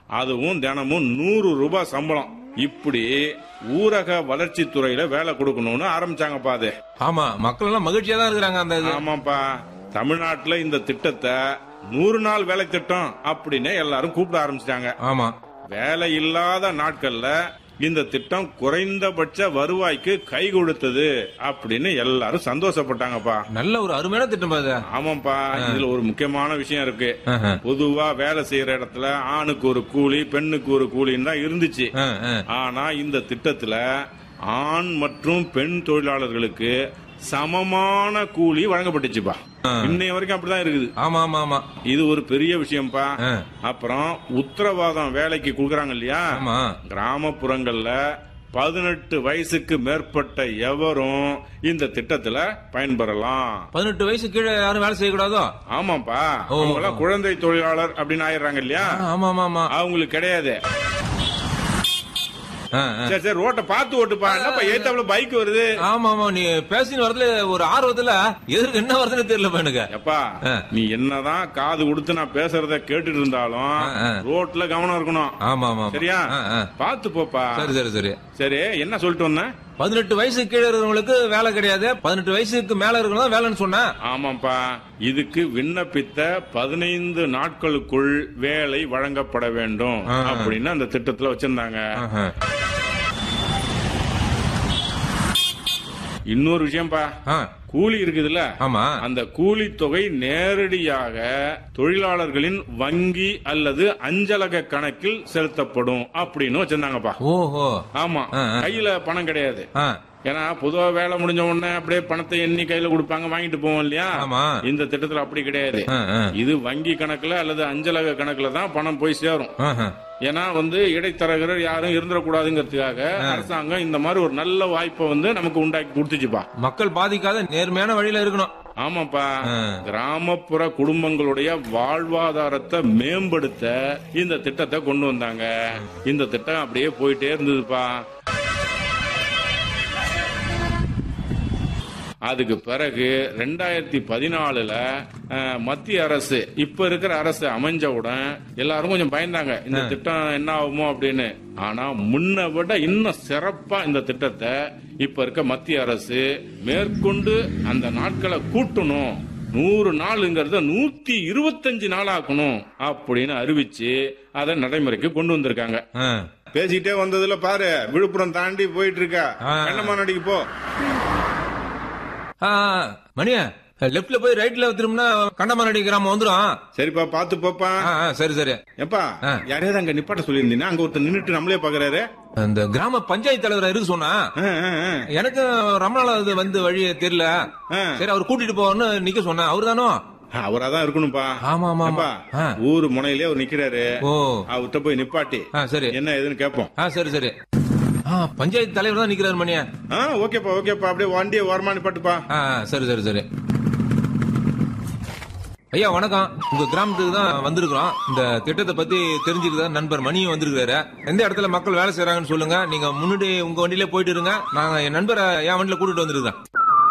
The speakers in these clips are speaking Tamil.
அதுவும் தினமும் நூறு ரூபாய் சம்பளம் இப்படி ஊரக வளர்ச்சித் துறையில வேலை கொடுக்கணும்னு ஆரம்பிச்சாங்கப்பா அது ஆமா மக்கள் எல்லாம் மகிழ்ச்சியா தான் இருக்கிறாங்க அந்த இது ஆமாப்பா தமிழ்நாட்டுல இந்த திட்டத்தை நூறு நாள் வேலை திட்டம் அப்படின்னு எல்லாரும் கூப்பிட ஆரம்பிச்சிட்டாங்க ஆமா வேலை இல்லாத நாட்கள்ல இந்த திட்டம் குறைந்தபட்ச வருவாய்க்கு கை கொடுத்தது அப்படின்னு எல்லாரும் சந்தோஷப்பட்டாங்கப்பா நல்ல ஒரு அருமையான திட்டம் அது ஆமாப்பா இதுல ஒரு முக்கியமான விஷயம் இருக்கு ஆஹா. பொதுவா வேலை செய்யற இடத்துல ஆணுக்கு ஒரு கூலி பெண்ணுக்கு ஒரு கூலின்னு தான் இருந்துச்சு ஆ, ஆ. ஆனா இந்த திட்டத்துல ஆண் மற்றும் பெண் தொழிலாளர்களுக்கு சமமான கூலி வழங்கப்பட்டுச்சுப்பா ஆ. இன்னைய வரைக்கும் அப்படிதான் இருக்குது ஆமா ஆமா ஆமா இது ஒரு பெரிய விஷயம்ப்பா ஆ. அப்புறம் உத்தரவாதம் வேலைக்கு கொடுக்கறாங்க இல்லையா ஆமா கிராமப்புறங்கள்ல பதினெட்டு வயசுக்கு மேற்பட்ட எவரும் இந்த திட்டத்துல பயன்பெறலாம் பதினெட்டு வயசு கீழே யாரும் வேலை செய்யக்கூடாதோ ஆமாப்பா ஓ. அவங்க எல்லாம் குழந்தை தொழிலாளர் அப்படின்னு ஆயிடுறாங்க இல்லையா ஆ, ஆமா ஆமா ஆமா அவங்களுக்கு கிடையாது ஆ, ஆ. சரி சரி ரோட்டை பார்த்து ஓட்டுப்பா என்னப்பா ஏத்தாப்புல பைக் வருது ஆமா ஆமா நீ பேசின்னு வரதுல ஒரு ஆர்வத்துல எதற்கு என்ன வருதுன்னு தெரியல எனக்கு எப்பா ஆ. நீ என்னதான் காது கொடுத்து நான் பேசுறத கேட்டுட்டு இருந்தாலும் ஆ. ரோட்ல கவனம் இருக்கணும் ஆமா ஆமா ஆமா. சரியா ஆ, ஆ. பார்த்து போப்பா சரி சரி சரி சரி என்ன சொல்லிட்டு வந்தேன் பதினெட்டு வயசு கீழே இருக்கிறவங்களுக்கு வேலை கிடையாது பதினெட்டு வயசுக்கு மேல இருக்கிறவங்க வேலைன்னு சொன்னேன் ஆமாப்பா இதுக்கு விண்ணப்பித்த பதினைந்து நாட்களுக்குள் வேலை வழங்கப்பட வேண்டும் ஆ. அப்படின்னு அந்த திட்டத்துல வச்சிருந்தாங்க ஆஹா. இன்னொரு விஷயம்ப்பா ஆ, கூலி இருக்குதுல்ல ஆமா அந்த கூலி தொகை நேரடியாக தொழிலாளர்களின் வங்கி அல்லது அஞ்சலக கணக்கில் செலுத்தப்படும் அப்படின்னு வச்சிருந்தாங்கப்பா ஓஹோ ஆமா ஆ, ஆ. கையில பணம் கிடையாது ஆ, ஏன்னா பொதுவா வேலை முடிஞ்ச உடனே அப்படியே பணத்தை எண்ணி கையில கொடுப்பாங்க வாங்கிட்டு போவோம் இல்லையா ஆமா. இந்த திட்டத்துல அப்படி கிடையாது ஆ, ஆ. இது வங்கி கணக்குல அல்லது அஞ்சலக கணக்குல தான் பணம் போய் சேரும் ஆஹா. ஏன்னா வந்து இடைத்தரகர் யாரும் இருந்துடக்கூடாதுங்கிறதுக்காக அரசாங்கம் இந்த மாதிரி ஒரு நல்ல வாய்ப்பை வந்து நமக்கு உண்டாக்கி கொடுத்துச்சுப்பா மக்கள் பாதிக்காத நேர்மையான வழியில இருக்கணும் ஆமாப்பா ஆ. கிராமப்புற குடும்பங்களுடைய வாழ்வாதாரத்தை மேம்படுத்த இந்த திட்டத்தை கொண்டு வந்தாங்க இந்த திட்டம் அப்படியே போயிட்டே இருந்ததுப்பா அதுக்கு பிறகு ரெண்டாயிரத்தி பதினாலுல மத்திய அரசு இப்ப இருக்கிற அரசு அமைஞ்சவுடன் எல்லாரும் கொஞ்சம் பயந்தாங்க இந்த திட்டம் என்ன ஆகுமோ அப்படின்னு ஆனா முன்ன விட இன்னும் சிறப்பா இந்த திட்டத்தை இப்ப இருக்க மத்திய அரசு மேற்கொண்டு அந்த நாட்களை கூட்டணும் நூறு நாளுங்கிறத நூத்தி இருபத்தஞ்சு நாளாக்கணும் அப்படின்னு அறிவிச்சு அதை நடைமுறைக்கு கொண்டு வந்திருக்காங்க ஆ. பேசிக்கிட்டே வந்ததுல பாரு விழுப்புரம் தாண்டி போயிட்டு இருக்கா ஆ. கண்ணமானடிக்கு போ ஆ, மணியா லெப்ட்ல போய் ரைட்ல திரும்பினா கண்டமானடி கிராமம் வந்துரும் சரிப்பா பாத்து போப்பா ஆ, ஆ, சரி சரி எப்பா ஆ. யாரையாவது அங்க நிப்பாட்ட சொல்லியிருந்தீங்கன்னா அங்க ஒருத்தர் நின்னுட்டு நம்மளே பாக்குறாரு அந்த கிராம பஞ்சாயத்து தலைவர் இருக்கு சொன்னா ஆ, ஆ, ஆ. எனக்கு ரொம்ப நாள் அது வந்து வழி தெரியல ஆ. சரி அவர் கூட்டிட்டு போவான்னு நிக்க சொன்னேன் அவரு தானோ அவராதான் இருக்கணும்பா ஆமா ஆமா ஆமா எப்பா, ஆ. ஊர் முனையிலே அவர் நிக்கிறாரு ஓ அவர்கிட்ட போய் நிப்பாட்டி ஆ சரி என்ன ஏதுன்னு கேட்போம் ஆ சரி சரி ஆ பஞ்சாயத்து தலைவர் தான் நிக்கிறாரு மணியா ஆ ஓகேப்பா ஓகேப்பா அப்படியே வண்டியை ஓரமா நிப்பாட்டுப்பா ஆ ஆ, சரி சரி சரி ஐயா வணக்கம் உங்க கிராமத்துக்கு தான் வந்திருக்கிறோம் இந்த திட்டத்தை பத்தி தெரிஞ்சுக்கிறதா நண்பர் மணியும் வந்திருக்காரு எந்த இடத்துல மக்கள் வேலை செய்யறாங்கன்னு சொல்லுங்க நீங்க முன்னாடி உங்க வண்டியில போயிட்டு இருங்க நாங்க என் நண்பரை என் வண்டியில கூட்டிட்டு வந்திருக்கேன்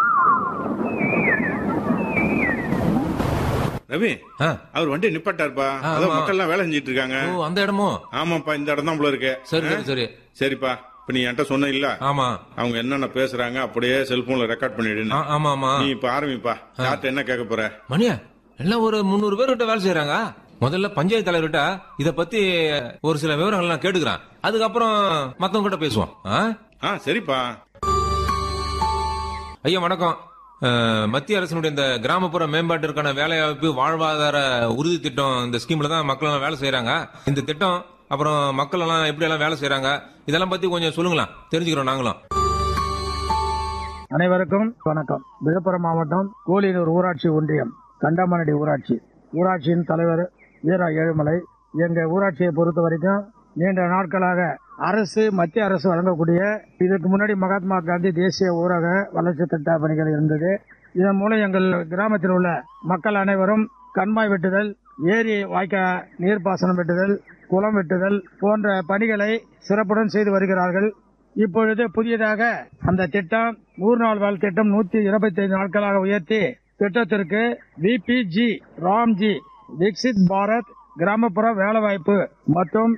ரவி ஆ. அவர் வண்டியை நிப்பாட்டாருப்பா ஆ, அதான் ஆமா. மக்கள் எல்லாம் வேலை செஞ்சிட்டு இருக்காங்க ஓ அந்த இடமோ ஆமாப்பா இந்த இடம் தான் போல இருக்கு சரி சரி சரி சரிப்பா இப்ப நீ என்கிட்ட சொன்ன இல்ல ஆமா அவங்க என்னென்ன பேசுறாங்க அப்படியே செல்போன்ல ரெக்கார்ட் பண்ணிடுன்னு ஆ, ஆமா ஆமா நீ இப்ப ஆரம்பிப்பா யார்கிட்ட என்ன கேட்க போற மணியா எல்லாம் ஒரு முந்நூறு பேர் கிட்ட வேலை செய்யறாங்க முதல்ல பஞ்சாயத்து தலைவர்கிட்ட இத பத்தி ஒரு சில விவரங்கள் நான் கேட்டுக்கிறேன் அதுக்கப்புறம் மத்தவங்க கிட்ட பேசுவோம் ஆ? ஆ சரிப்பா ஐயா வணக்கம் அஹ், மத்திய அரசினுடைய இந்த கிராமப்புற மேம்பாட்டிற்கான வேலைவாய்ப்பு வாழ்வாதார உறுதி திட்டம் இந்த ஸ்கீம்ல தான் மக்கள் எல்லாம் வேலை செய்யறாங்க இந்த திட்டம் அப்புறம் மக்கள் எல்லாம் எப்படி எல்லாம் வேலை செய்யறாங்க இதெல்லாம் பத்தி கொஞ்சம் சொல்லுங்களேன் தெரிஞ்சுக்கிறோம் நாங்களும் அனைவருக்கும் வணக்கம் விழுப்புரம் மாவட்டம் கோலினூர் ஊராட்சி ஒன்றியம் கண்டமனடி ஊராட்சி ஊராட்சியின் தலைவர் வீரா ஏழுமலை எங்க ஊராட்சியை பொறுத்த வரைக்கும் நீண்ட நாட்களாக அரசு மத்திய அரசு வழங்கக்கூடிய இதுக்கு முன்னாடி மகாத்மா காந்தி தேசிய ஊரக வளர்ச்சி திட்ட பணிகள் இருந்தது இதன் மூலம் எங்கள் கிராமத்தில் உள்ள மக்கள் அனைவரும் கண்மாய் வெட்டுதல் ஏரி வாய்க்கா நீர்ப்பாசனம் வெட்டுதல் குளம் வெட்டுதல் போன்ற பணிகளை சிறப்புடன் செய்து வருகிறார்கள் இப்பொழுது புதியதாக அந்த திட்டம் நூறு நாள் வேலை திட்டம் நூத்தி இருபத்தி ஐந்து நாட்களாக உயர்த்தி திட்டத்திற்கு விபிஜி ராம்ஜி விக்சித் பாரத் கிராமப்புற வேலைவாய்ப்பு மற்றும்